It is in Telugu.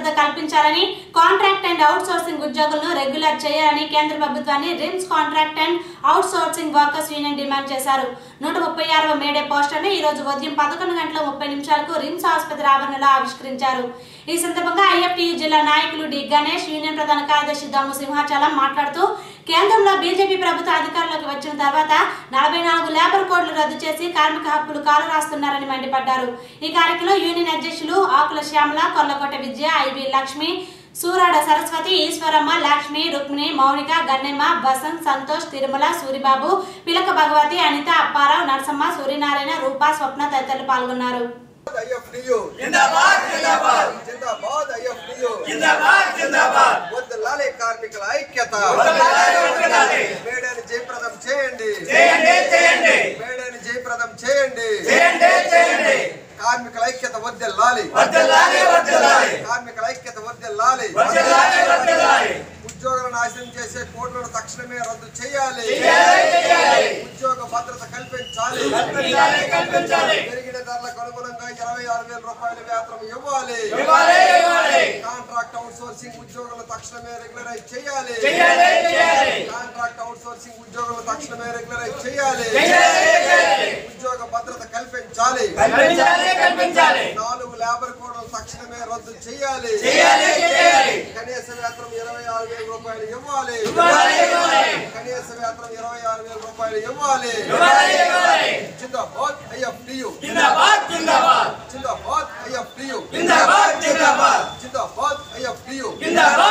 భద్రత కల్పించాలని కాంట్రాక్ట్ అండ్ అవుట్ సోర్సింగ్ ఉద్యోగులను రెగ్యులర్ చేయాలని కేంద్ర ప్రభుత్వాన్ని RIMS contract and outsourcing workers union demand చేశారు నూట ముప్పై ఆరవ మేడే పోస్టర్ ను ఈ రోజు ఉదయం పదకొండు గంటల ముప్పై నిమిషాలకు రిమ్స్ ఆసుపత్రి ఆవరణలో ఆవిష్కరించారు ఈ సందర్భంగా ఐఎఫ్టియు జిల్లా నాయకులు డి గణేష్ యూనియన్ ప్రధాన కార్యదర్శి దమ్ము సింహాచలం మాట్లాడుతూ కేంద్రంలో బీజేపీ ప్రభుత్వం అధికారంలోకి వచ్చిన తర్వాత నలభై నాలుగు లేబర్ కోడ్లు రద్దు చేసి కార్మిక హక్కులు కాలు రాస్తున్నారని మండిపడ్డారు ఈ కార్యక్రమంలో యూనియన్ అధ్యక్షులు ఆకుల శ్యామల కొల్లకోట విజయ ఐబి లక్ష్మి సూరాడ సరస్వతి ఈశ్వరమ్మ లక్ష్మి రుక్మిణి మౌనిక గన్నెమ్మ బసంత్ సంతోష్ తిరుమల సూరిబాబు పిలక భగవతి అనిత అప్పారావు నరసమ్మ సూర్యనారాయణ రూప స్వప్న తదితరులు పాల్గొన్నారు ఐఎఫ్డియు జిందాబాద్ జిందాబాద్ జిందాబాద్ ఐఎఫ్డియు జిందాబాద్ జిందాబాద్ వద్దలాలి కార్మికుల ఐక్యత వదలాలి, వదలాలి. మేడని జయప్రదం చేయండి చేయండి చేయండి మేడని జయప్రదం చేయండి చేయండి చేయండి కార్మికుల ఐక్యత వద్దెల్లాలి వద్దలాలి వద్దలాలి కార్మికుల ఐక్యత వద్దెల్లాలి వద్దలాలి వద్దలాలి ఉద్యోగులను నాశనం చేసే కోడ్లను తక్షణమే రద్దు చేయాలి చేయాలి చేయాలి ఉద్యోగ భద్రత కల్పించాలి కల్పించాలి కల్పించాలి పెరిగిన ధరలకు అనుగుణంగా ఇరవై ఆరు వేల రూపాయల వేతనం ఇవ్వాలి ఇవ్వాలి ఇవ్వాలి కాంట్రాక్ట్ అవుట్ సోర్సింగ్ ఉద్యోగులను తక్షణమే రెగ్యులరైజ్ చేయాలి చేయాలి చేయాలి కాంట్రాక్ట్ అవుట్ సోర్సింగ్ ఉద్యోగులను తక్షణమే రెగ్యులరైజ్ చేయాలి చేయాలి చేయాలి ఉద్యోగ భద్రత కల్పించాలి కల్పించాలి కల్పించాలి నాలుగు లేబర్ కోడ్లు తక్షణమే రద్దు చేయాలి చేయాలి చేయాలి కనీస వేతనం ఇరవై ఆరు వేల రూపాయలు ఇవ్వాలి ఇవ్వాలి ఇవ్వాలి కనీస వేతనం ఇరవై ఆరు వేల రూపాయలు ఇవ్వాలి ఇవ్వాలి ఇవ్వాలి జిందాబాద్ ఐఎఫ్డియు జిందాబాద్ జిందాబాద్ జిందాబాద్ ఐఎఫ్డియు జిందాబాద్ జిందాబాద్ జిందాబాద్ ఐఎఫ్డియు జిందాబాద్